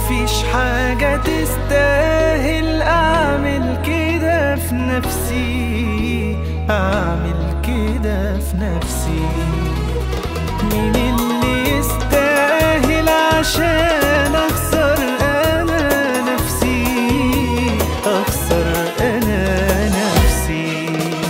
مفيش حاجة تستاهل أعمل كده في نفسي أعمل كده في نفسي مين اللي يستاهل عشان أخسر أنا نفسي أخسر أنا نفسي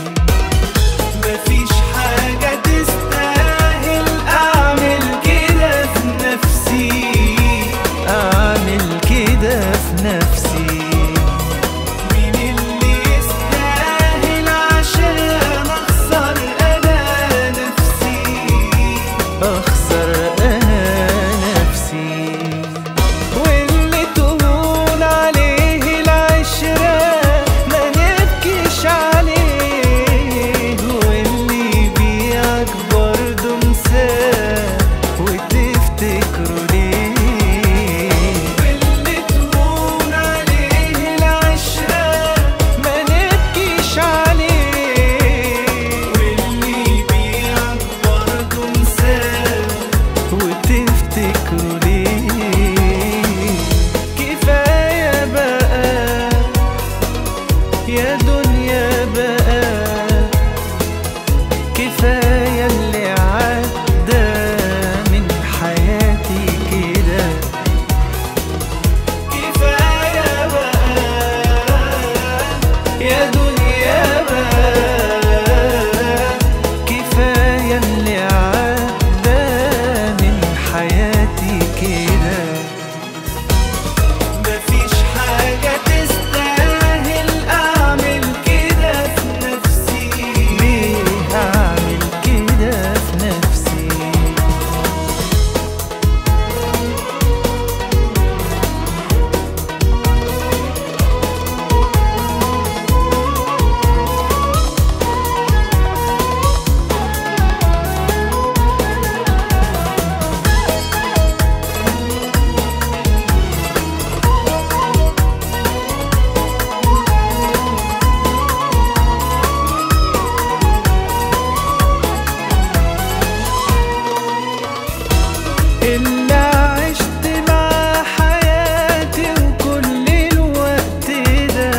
مفيش حاجة تستاهل أعمل كده في نفسي أعمل كده في نفسي مين اللي يستاهل عشان أخسر أنا نفسي أخسر أنا نفسي واللي تهون عليه العشرة ما نبكيش عليه واللي يبيعك برضه انساه وتفتكره ليه واللي تهون عليه العشرة ما نبكيش عليه واللي يبيعك برضه انساه وتفتكروا ليه كفاية بقى يا دنيا بقى كفاية اللي عدى من حياتي كده كفاية بقى يا دنيا بقى كفاية اللي عدى من حياتي كده مفيش حاجة تستاهل أعمل كده في نفسي ليه أعمل كده في نفسي اللي عشت مع حياتي وكل الوقت ده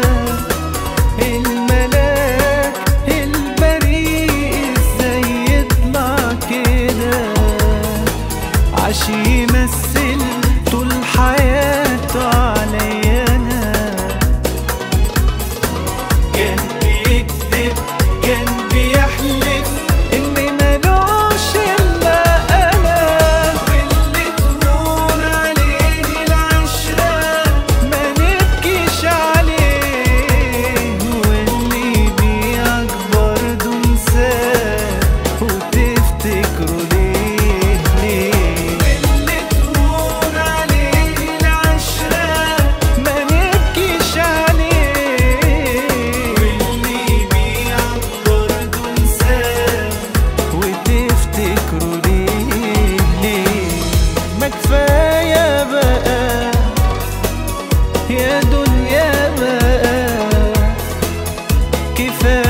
الملاك البريء ازاي يطلع كده عاش يمثل طول حياته عليا انا كان بيكذب كان بيحلف ان ملوش الا انا واللي تهون عليه العشرة ما نبكيش عليه واللي يبيعك برضه انساه وتفتكره ليه ليه واللي تهون عليه العشرة ما نبكيش عليه واللي يبيعك برضه انساه وتفتكروا ليه ليه ما كفاية بقى يا دنيا بقى كفاية